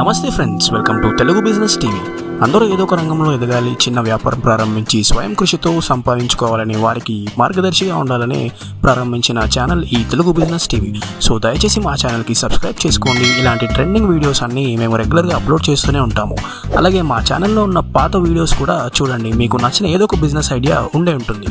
నమస్తే friends welcome to Telugu business TV అందరూ ఏదో ఒక రంగంలో ఎదగాలి చిన్న వ్యాపారం ప్రారంభించి స్వయం కృషితో సంపాదించుకోవాలని వారికి మార్గదర్శిగా ఉండాలని ప్రారంభించిన ఛానల్ ఈ తెలుగు బిజినెస్ టీవీ సో దయచేసి మా ఛానల్కి సబ్స్క్రైబ్ చేసుకోండి ఇలాంటి ట్రెండింగ్ వీడియోస్ అన్ని మేము రెగ్యులర్గా అప్లోడ్ చేస్తూనే ఉంటాము అలాగే మా ఛానల్లో ఉన్న పాత వీడియోస్ కూడా చూడండి మీకు నచ్చిన ఏదో ఒక బిజినెస్ ఐడియా ఉండే ఉంటుంది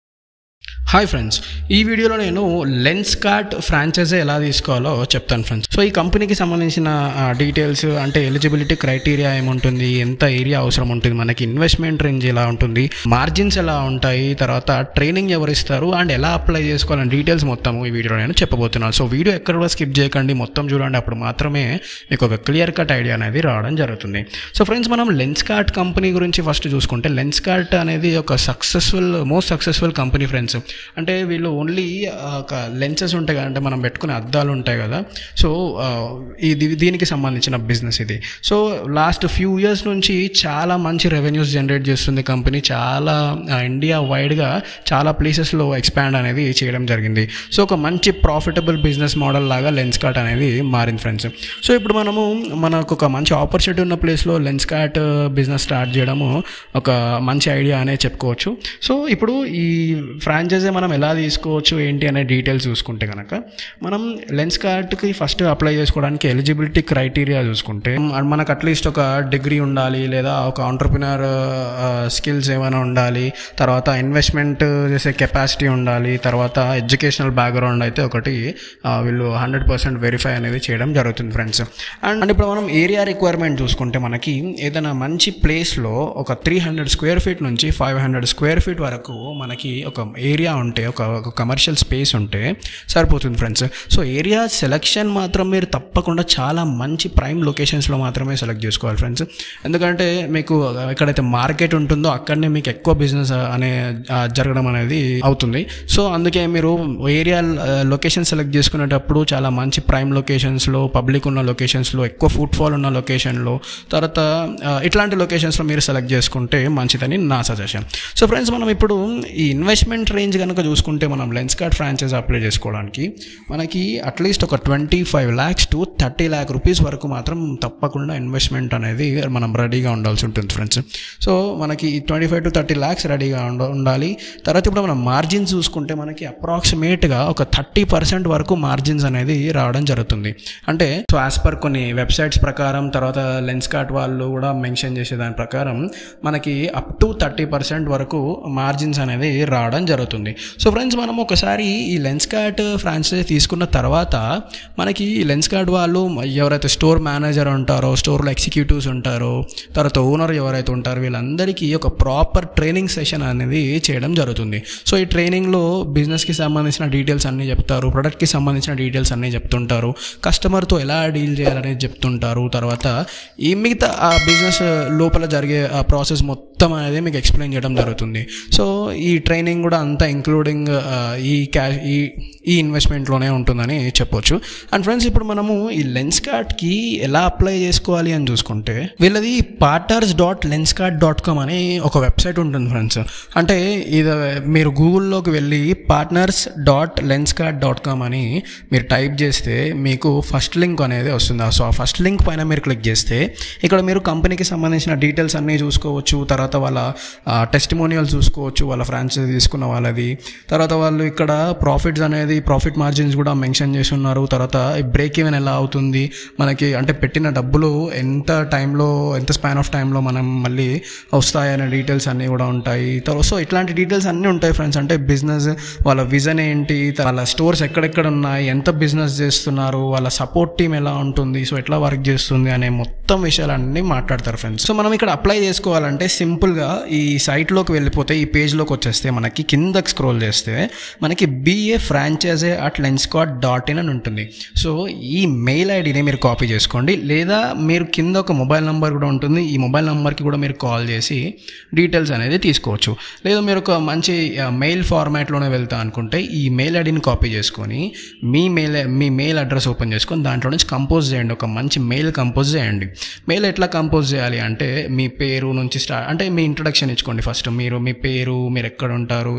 హాయ్ ఫ్రెండ్స్ ఈ వీడియోలో నేను లెన్స్ కార్ట్ ఫ్రాంచైజీ ఎలా తీసుకోవాలో చెప్తాను ఫ్రెండ్స్ సో ఈ కంపెనీకి సంబంధించిన డీటెయిల్స్ అంటే ఎలిజిబిలిటీ క్రైటీరియా ఏముంటుంది ఎంత ఏరియా అవసరం ఉంటుంది మనకి ఇన్వెస్ట్మెంట్ రేంజ్ ఎలా ఉంటుంది మార్జిన్స్ ఎలా ఉంటాయి తర్వాత ట్రైనింగ్ ఎవరు ఇస్తారు అండ్ ఎలా అప్లై చేసుకోవాలని డీటెయిల్స్ మొత్తం ఈ వీడియోలో నేను చెప్పబోతున్నాను సో వీడియో ఎక్కడ కూడా స్కిప్ చేయకండి మొత్తం చూడండి అప్పుడు మాత్రమే మీకు ఒక క్లియర్ కట్ ఐడియా అనేది రావడం జరుగుతుంది సో ఫ్రెండ్స్ మనం లెన్స్ కార్ట్ కంపెనీ గురించి ఫస్ట్ చూసుకుంటే లెన్స్ కార్ట్ అనేది ఒక successful most successful company friends అంటే వీళ్ళు ఓన్లీ ఒక లెన్సెస్ ఉంటాయి కదా అంటే మనం పెట్టుకునే అద్దాలు ఉంటాయి కదా సో ఆ, ఇది దీనికి సంబంధించిన బిజినెస్ ఇది సో లాస్ట్ ఫ్యూ ఇయర్స్ నుంచి చాలా మంచి రెవెన్యూస్ జనరేట్ చేస్తుంది కంపెనీ చాలా ఆ, ఇండియా వైడ్గా చాలా ప్లేసెస్లో ఎక్స్పాండ్ అనేది చేయడం జరిగింది సో ఒక మంచి ప్రాఫిటబుల్ బిజినెస్ మోడల్ లాగా లెన్స్ కార్ట్ అనేది మారింది ఫ్రెండ్స్ సో ఇప్పుడు మనము మనకు ఒక మంచి ఆపర్చునిటీ ఉన్న ప్లేస్లో లెన్స్ కార్ట్ బిజినెస్ స్టార్ట్ చేయడము ఒక మంచి ఐడియా అనే చెప్పుకోవచ్చు సో ఇప్పుడు ఈ ఫ్రాంచైజీ మనం ఎలా తీసుకోవచ్చు ఏంటి అనే డీటెయిల్స్ చూసుకుంటే కనుక మనం లెన్స్ కార్ట్కి ఫస్ట్ అప్లై చేసుకోవడానికి ఎలిజిబిలిటీ క్రైటీరియా చూసుకుంటే మ- మనకు అట్లీస్ట్ ఒక డిగ్రీ ఉండాలి లేదా ఒక ఆంటర్ప్రినర్ స్కిల్స్ ఏమైనా ఉండాలి తర్వాత ఇన్వెస్ట్మెంట్ చేసే కెపాసిటీ ఉండాలి తర్వాత ఎడ్యుకేషనల్ బ్యాక్గ్రౌండ్ అయితే ఒకటి ఆ, వీళ్ళు హండ్రెడ్ పర్సెంట్ వెరిఫై అనేది చేయడం జరుగుతుంది ఫ్రెండ్స్ అండ్ ఇప్పుడు మనం ఏరియా రిక్వైర్మెంట్ చూసుకుంటే మనకి ఏదైనా మంచి ప్లేస్లో ఒక త్రీ హండ్రెడ్ స్క్వేర్ ఫీట్ నుంచి ఫైవ్ హండ్రెడ్ స్క్వేర్ ఫీట్ వరకు మనకి ఒక ఏరియా ఉంటే ఒక ఒక కమర్షియల్ స్పేస్ ఉంటే సరిపోతుంది ఫ్రెండ్స్ సో ఏరియా సెలెక్షన్ మాత్రం మీరు తప్పకుండా చాలా మంచి ప్రైమ్ లొకేషన్స్లో మాత్రమే సెలెక్ట్ చేసుకోవాలి ఫ్రెండ్స్ ఎందుకంటే మీకు ఎక్కడైతే మార్కెట్ ఉంటుందో అక్కడనే మీకు ఎక్కువ బిజినెస్ అనే ఆ, జరగడం అనేది అవుతుంది సో అందుకే మీరు ఏరియా లొకేషన్ సెలెక్ట్ చేసుకునేటప్పుడు చాలా మంచి ప్రైమ్ లొకేషన్స్లో పబ్లిక్ ఉన్న లొకేషన్స్లో ఎక్కువ ఫుట్ ఫాల్ ఉన్న లొకేషన్లో తర్వాత ఆ, ఇట్లాంటి లొకేషన్స్లో మీరు సెలెక్ట్ చేసుకుంటే మంచిదని నా సజెషన్ సో ఫ్రెండ్స్ మనం ఇప్పుడు ఈ ఇన్వెస్ట్మెంట్ రేంజ్ కనుక చూసుకుంటే మనం లెన్స్ కార్డ్ ఫ్రాంచైజ్ అప్లై చేసుకోవడానికి మనకి అట్లీస్ట్ ఒక twenty five lakhs to thirty lakh rupees వరకు మాత్రం తప్పకుండా ఇన్వెస్ట్మెంట్ అనేది మనం రెడీగా ఉండాల్సి ఉంటుంది ఫ్రెండ్స్ సో మనకి twenty five to thirty lakhs రెడీగా ఉండ ఉండాలి తర్వాత ఇప్పుడు మనం మార్జిన్స్ చూసుకుంటే మనకి అప్రాక్సిమేట్గా ఒక థర్టీ పర్సెంట్ వరకు మార్జిన్స్ అనేది రావడం జరుగుతుంది అంటే సో యాజ్ పర్ కొన్ని వెబ్సైట్స్ ప్రకారం తర్వాత లెన్స్ కార్ట్ వాళ్ళు కూడా మెన్షన్ చేసే దాని ప్రకారం మనకి అప్ టు థర్టీ పర్సెంట్ వరకు మార్జిన్స్ అనేది రావడం జరుగుతుంది సో ఫ్రెండ్స్ మనం ఒకసారి ఈ లెన్స్ కార్ట్ ఫ్రాంచైజ్ తీసుకున్న తర్వాత మనకి ఈ లెన్స్ కార్ట్ వాళ్ళు ఎవరైతే స్టోర్ మేనేజర్ ఉంటారో స్టోర్లో ఎగ్జిక్యూటివ్స్ ఉంటారో తర్వాత ఓనర్ ఎవరైతే ఉంటారో వీళ్ళందరికీ ఒక ప్రాపర్ ట్రైనింగ్ సెషన్ అనేది చేయడం జరుగుతుంది సో ఈ ట్రైనింగ్లో బిజినెస్కి సంబంధించిన డీటెయిల్స్ అన్నీ చెప్తారు ప్రొడక్ట్కి సంబంధించిన డీటెయిల్స్ అన్నీ చెప్తుంటారు కస్టమర్తో ఎలా డీల్ చేయాలనేది చెప్తుంటారు తర్వాత ఈ మిగతా ఆ బిజినెస్ లోపల జరిగే ఆ ప్రాసెస్ మొత్తం అనేది మీకు ఎక్స్ప్లెయిన్ చేయడం జరుగుతుంది సో ఈ ట్రైనింగ్ కూడా అంతా ఇంక్లూడింగ్ ఈ క్యాష్ ఈ ఈ ఇన్వెస్ట్మెంట్లోనే ఉంటుందని చెప్పొచ్చు అండ్ ఫ్రెండ్స్ ఇప్పుడు మనము ఈ లెన్స్ కార్ట్కి ఎలా అప్లై చేసుకోవాలి అని చూసుకుంటే వీళ్ళది partners dot lens cart dot com అని ఒక వెబ్సైట్ ఉంటుంది ఫ్రెండ్స్ అంటే ఇది మీరు గూగుల్లోకి వెళ్ళి partners dot lens cart dot com అని మీరు టైప్ చేస్తే మీకు ఫస్ట్ లింక్ అనేది వస్తుంది సో ఆ ఫస్ట్ లింక్ పైన మీరు క్లిక్ చేస్తే ఇక్కడ మీరు కంపెనీకి సంబంధించిన డీటెయిల్స్ అన్నీ చూసుకోవచ్చు తర్వాత వాళ్ళ టెస్టిమోనియల్ చూసుకోవచ్చు వాళ్ళ ఫ్రాంచైజీ తీసుకున్న వాళ్ళది తర్వాత వాళ్ళు ఇక్కడ ప్రాఫిట్స్ అనేది ప్రాఫిట్ మార్జిన్స్ కూడా మెన్షన్ చేసి ఉన్నారు తర్వాత బ్రేక్ ఈవెన్ ఎలా అవుతుంది మనకి అంటే పెట్టిన డబ్బులు ఎంత టైంలో ఎంత స్పాన్ ఆఫ్ టైంలో మనం మళ్ళీ వస్తాయనే డీటెయిల్స్ అన్నీ కూడా ఉంటాయి తర్వాత సో ఇట్లాంటి డీటెయిల్స్ అన్నీ ఉంటాయి ఫ్రెండ్స్ అంటే బిజినెస్ వాళ్ళ విజన్ ఏంటి వాళ్ళ స్టోర్స్ ఎక్కడెక్కడ ఉన్నాయి ఎంత బిజినెస్ చేస్తున్నారు వాళ్ళ సపోర్ట్ టీం ఎలా ఉంటుంది సో ఎట్లా వర్క్ చేస్తుంది అనే మొత్తం విషయాలన్నీ మాట్లాడతారు ఫ్రెండ్స్ సో మనం ఇక్కడ అప్లై చేసుకోవాలంటే సింపుల్గా ఈ సైట్లోకి వెళ్ళిపోతే ఈ పేజ్లోకి వచ్చేస్తే మనకి కిందకి స్క్రోల్ చేస్తే మనకి బిఏ franchise at Lenskart dot in అని ఉంటుంది సో ఈ మెయిల్ ఐడిని మీరు కాపీ చేసుకోండి లేదా మీరు కింద ఒక మొబైల్ నెంబర్ కూడా ఉంటుంది ఈ మొబైల్ నెంబర్కి కూడా మీరు కాల్ చేసి డీటెయిల్స్ అనేది తీసుకోవచ్చు లేదా మీరు ఒక మంచి మెయిల్ ఫార్మాట్లోనే వెళ్తా అనుకుంటే ఈ మెయిల్ ఐడిని కాపీ చేసుకొని మీ మెయిల్ మీ మెయిల్ అడ్రస్ ఓపెన్ చేసుకొని దాంట్లో నుంచి కంపోజ్ చేయండి ఒక మంచి మెయిల్ కంపోజ్ చేయండి మెయిల్ ఎట్లా కంపోజ్ చేయాలి అంటే మీ పేరు నుంచి స్టార్ట్ అంటే మీ ఇంట్రొడక్షన్ ఇచ్చుకోండి ఫస్ట్ మీరు మీ పేరు మీరు ఎక్కడ ఉంటారు ఏం చేస్తుంటారు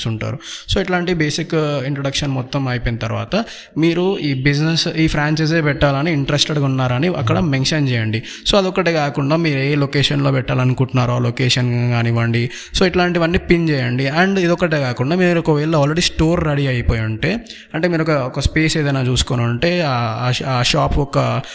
చేస్తుంటారు సో ఇట్లాంటి బేసిక్ ఇంట్రొడక్షన్ మొత్తం అయిపోయిన తర్వాత మీరు ఈ బిజినెస్ ఈ ఫ్రాంచైజీ పెట్టాలని ఇంట్రెస్టెడ్గా ఉన్నారని అక్కడ మెన్షన్ చేయండి సో అదొకటే కాకుండా మీరు ఏ లొకేషన్లో పెట్టాలనుకుంటున్నారో ఆ లొకేషన్ కానివ్వండి సో ఇట్లాంటివన్నీ పిన్ చేయండి అండ్ ఇదొకటే కాకుండా మీరు ఒకవేళ ఆల్రెడీ స్టోర్ రెడీ అయిపోయి ఉంటే అంటే మీరు ఒక ఒక స్పేస్ ఏదైనా చూసుకొని ఉంటే ఆ- ఆ ష- ఆ షాప్ యొక్క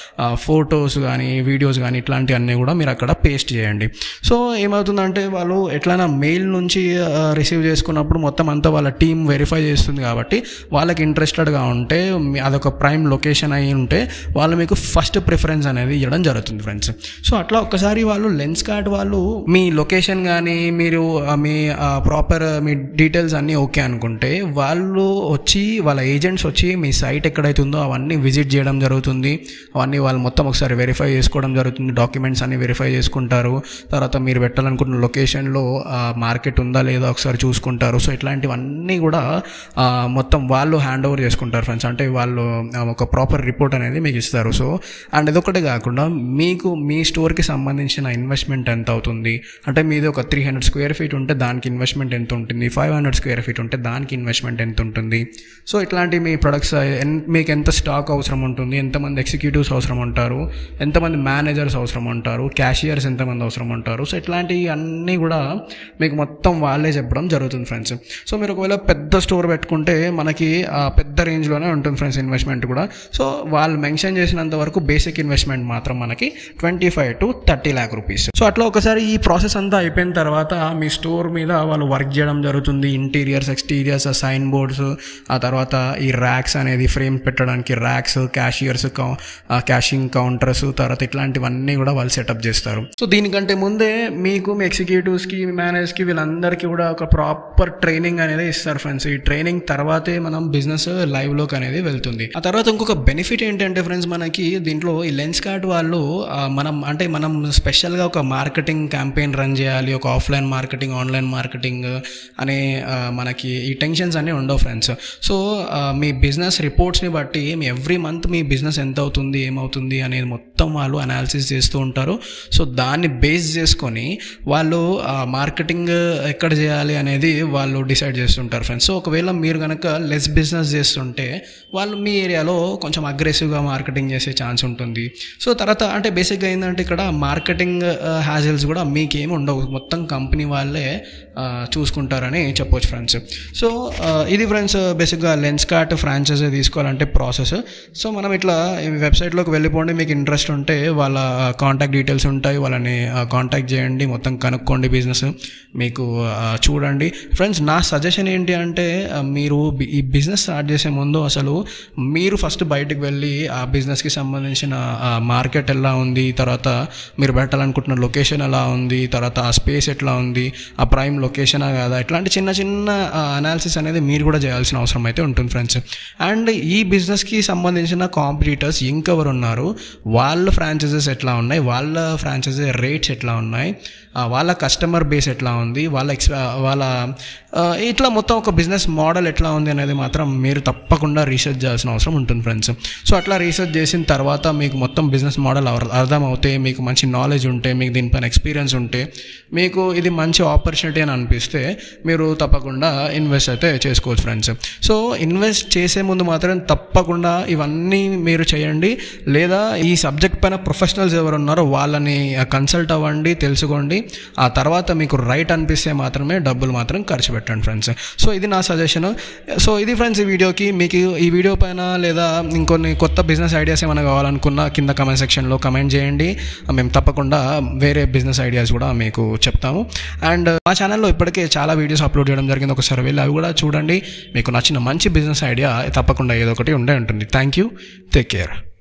ఫొటోస్ కానీ వీడియోస్ కానీ ఇట్లాంటివన్నీ కూడా మీరు అక్కడ పేస్ట్ చేయండి సో ఏమవుతుందంటే వాళ్ళు ఎట్లైనా మెయిల్ నుంచి రిసీవ్ చేసుకున్నప్పుడు మొత్తం అంతా వాళ్ళ టీం వెరిఫై చేస్తుంది కాబట్టి వాళ్ళకి ఇంట్రెస్టెడ్గా ఉంటే మీ- అదొక ప్రైమ్ లొకేషన్ అయి ఉంటే వాళ్ళు మీకు ఫస్ట్ ప్రిఫరెన్స్ అనేది ఇవ్వడం జరుగుతుంది ఫ్రెండ్స్ సో అట్లా ఒక్కసారి వాళ్ళు లెన్స్ కార్డ్ వాళ్ళు మీ లొకేషన్ కానీ మీరు ఆ, మీ ప్రాపర్ మీ డీటెయిల్స్ అన్నీ ఓకే అనుకుంటే వాళ్ళు వచ్చి వాళ్ళ ఏజెంట్స్ వచ్చి మీ సైట్ ఎక్కడైతే ఉందో అవన్నీ విజిట్ చేయడం జరుగుతుంది అవన్నీ వాళ్ళు మొత్తం ఒకసారి వెరిఫై చేసుకోవడం జరుగుతుంది డాక్యుమెంట్స్ అన్ని వెరిఫై చేసుకుంటారు తర్వాత మీరు పెట్టాలనుకున్న లొకేషన్లో మార్కెట్ ఉందా లేదా ఒకసారి చూసుకుంటారు సో ఇట్లాంటివన్నీ కూడా ఆ, మొత్తం వాళ్ళు హ్యాండ్ ఓవర్ చేసుకుంటారు ఫ్రెండ్స్ అంటే వాళ్ళు ఆ, ఒక ప్రాపర్ రిపోర్ట్ అనేది మీకు ఇస్తారు సో అండ్ ఇదొకటే కాకుండా మీకు మీ స్టోర్కి సంబంధించిన ఇన్వెస్ట్మెంట్ ఎంత అవుతుంది అంటే మీది ఒక త్రీ హండ్రెడ్ స్క్వేర్ ఫీట్ ఉంటే దానికి ఇన్వెస్ట్మెంట్ ఎంత ఉంటుంది ఫైవ్ హండ్రెడ్ స్క్వేర్ ఫీట్ ఉంటే దానికి ఇన్వెస్ట్మెంట్ ఎంత ఉంటుంది సో ఇట్లాంటి మీ ప్రొడక్ట్స్ మీకు ఎంత స్టాక్ అవసరం ఉంటుంది ఎంతమంది ఎగ్జిక్యూటివ్స్ అవసరం ఉంటారు ఎంతమంది మేనేజర్స్ అవసరం ఉంటారు క్యాషియర్స్ ఎంతమంది అవసరం ఉంటారు సో ఇట్లాంటివి అన్నీ కూడా మీకు మొత్తం వాళ్ళే చెప్పడం జరుగుతుంది ఫ్రెండ్స్ సో మీరు ఒకవేళ పెద్ద స్టోర్ పెట్టుకుంటే మనకి ఆ పెద్ద రేంజ్లోనే ఉంటుంది ఫ్రెండ్స్ ఇన్వెస్ట్మెంట్ కూడా సో వాళ్ళు మెన్షన్ చేసినంత వరకు బేసిక్ ఇన్వెస్ట్మెంట్ మాత్రం మనకి twenty five to thirty lakh rupees so అట్లా ఒకసారి ఈ ప్రాసెస్ అంతా అయిపోయిన తర్వాత మీ స్టోర్ మీద వాళ్ళు వర్క్ చేయడం జరుగుతుంది ఇంటీరియర్స్ ఎక్స్టీరియర్స్ సైన్ బోర్డ్స్ ఆ తర్వాత ఈ ర్యాక్స్ అనేది ఫ్రేమ్ పెట్టడానికి ర్యాక్స్ క్యాషియర్స్ క్యాషింగ్ కౌంటర్స్ తర్వాత ఇట్లాంటివన్నీ కూడా వాళ్ళు సెటప్ చేస్తారు సో దీనికంటే ముందే మీకు మీ ఎగ్జిక్యూటివ్స్కి మీ మేనేజర్స్కి వీళ్ళందరికీ కూడా ఒక ప్రాపర్ ట్రైనింగ్ అనేది ఇస్తారు ఫ్రెండ్స్ ఈ ట్రైనింగ్ తర్వాతే మనం బిజినెస్ లైవ్లోకి అనేది వెళ్తుంది ఆ తర్వాత ఇంకొక బెనిఫిట్ ఏంటంటే ఫ్రెండ్స్ మనకి దీంట్లో ఈ లెన్స్ కార్డ్ వాళ్ళు ఆ, మనం అంటే మనం స్పెషల్గా ఒక మార్కెటింగ్ క్యాంపెయిన్ రన్ చేయాలి ఒక ఆఫ్లైన్ మార్కెటింగ్ ఆన్లైన్ మార్కెటింగ్ అనే ఆ, మనకి ఈ టెన్షన్స్ అన్నీ ఉండవు ఫ్రెండ్స్ సో ఆ, మీ బిజినెస్ రిపోర్ట్స్ని బట్టి మీ ఎవ్రీ మంత్ మీ బిజినెస్ ఎంత అవుతుంది ఏమవుతుంది అనేది మొత్తం వాళ్ళు అనాలిసిస్ చేస్తూ ఉంటారు సో దాన్ని బేస్ చేసుకొని వాళ్ళు మార్కెటింగ్ ఎక్కడ చేయాలి అనేది వాళ్ళు డిసైడ్ చేస్తుంటారు ఫ్రెండ్స్ సో ఒకవేళ మీరు కనుక లెస్ బిజినెస్ చేస్తుంటే వాళ్ళు మీ ఏరియాలో కొంచెం అగ్రెసివ్గా మార్కెటింగ్ చేసే ఛాన్స్ ఉంటుంది సో తర్వాత అంటే బేసిక్గా ఏంటంటే ఇక్కడ మార్కెటింగ్ హ్యాజిల్స్ కూడా మీకేమి ఉండవు మొత్తం కంపెనీ వాళ్ళే ఆ, చూసుకుంటారని చెప్పొచ్చు ఫ్రెండ్స్ సో ఆ, ఇది ఫ్రెండ్స్ బేసిక్గా లెన్స్ కార్ట్ ఫ్రాంచైజీ తీసుకోవాలంటే ప్రాసెస్ సో మనం ఇట్లా ఈ వెబ్సైట్లోకి వెళ్ళిపోండి మీకు ఇంట్రెస్ట్ ఉంటే వాళ్ళ కాంటాక్ట్ డీటెయిల్స్ ఉంటాయి వాళ్ళని కాంటాక్ట్ చేయండి మొత్తం కనుక్కోండి బిజినెస్ మీకు ఆ, చూడండి ఫ్రెండ్స్ నా సజెషన్ ఏంటి అంటే ఆ, మీరు బి- ఈ బిజినెస్ స్టార్ట్ చేసే ముందు అసలు మీరు ఫస్ట్ బయటకు వెళ్ళి ఆ బిజినెస్కి సంబంధించిన మార్కెట్ ఎలా ఉంది తర్వాత మీరు పెట్టాలనుకుంటున్న లొకేషన్ ఎలా ఉంది తర్వాత ఆ స్పేస్ ఎట్లా ఉంది ఆ ప్రైమ్ లొకేషనా కాదా ఇట్లాంటి చిన్న చిన్న అనాలిసిస్ అనేది మీరు కూడా చేయాల్సిన అవసరం అయితే ఉంటుంది ఫ్రెండ్స్ అండ్ ఈ బిజినెస్కి సంబంధించిన కాంపిటీటర్స్ ఇంకెవరు ఉన్నారు వాళ్ళ ఫ్రాంచైజెస్ ఎట్లా ఉన్నాయి వాళ్ళ ఫ్రాంచైజీ రేట్స్ ఎట్లా ఉన్నాయి ఆ, వాళ్ళ కస్టమర్ బేస్ ఎట్లా ఉంది వాళ్ళ ఎక్స్ వాళ్ళ ఆ, ఇట్లా మొత్తం ఒక బిజినెస్ మోడల్ ఎట్లా ఉంది అనేది మాత్రం మీరు తప్పకుండా రీసెర్చ్ చేయాల్సిన అవసరం ఉంటుంది ఫ్రెండ్స్ సో అట్లా రీసెర్చ్ చేసిన తర్వాత మీకు మొత్తం బిజినెస్ మోడల్ అర్థం అవుతే మీకు మంచి నాలెడ్జ్ ఉంటే మీకు దీనిపైన ఎక్స్పీరియన్స్ ఉంటే మీకు ఇది మంచి ఆపర్చునిటీ అని అనిపిస్తే మీరు తప్పకుండా ఇన్వెస్ట్ అయితే చేసుకోవచ్చు ఫ్రెండ్స్ సో ఇన్వెస్ట్ చేసే ముందు మాత్రం తప్పకుండా ఇవన్నీ మీరు చేయండి లేదా ఈ సబ్జెక్ట్ పైన ప్రొఫెషనల్స్ ఎవరు ఉన్నారో వాళ్ళని కన్సల్ట్ అవ్వండి తెలుసుకోండి ఆ తర్వాత మీకు రైట్ అనిపిస్తే మాత్రమే డబ్బులు మాత్రం ఖర్చు పెట్టండి ఫ్రెండ్స్ సో ఇది నా సజెషన్ సో ఇది ఫ్రెండ్స్ ఈ వీడియోకి మీకు ఈ వీడియో పైన లేదా ఇంకొన్ని కొత్త బిజినెస్ ఐడియాస్ ఏమైనా కావాలనుకున్నా కింద కమెంట్ సెక్షన్లో కమెంట్ చేయండి మేము తప్పకుండా వేరే బిజినెస్ ఐడియాస్ కూడా మీకు చెప్తాము అండ్ మా ఛానల్లో ఇప్పటికే చాలా వీడియోస్ అప్లోడ్ చేయడం జరిగింది ఒకసారి వెళ్ళి అవి కూడా చూడండి మీకు నచ్చిన మంచి బిజినెస్ ఐడియా తప్పకుండా ఏదో ఒకటి ఉండే ఉంటుంది థ్యాంక్ యూ టేక్ కేర్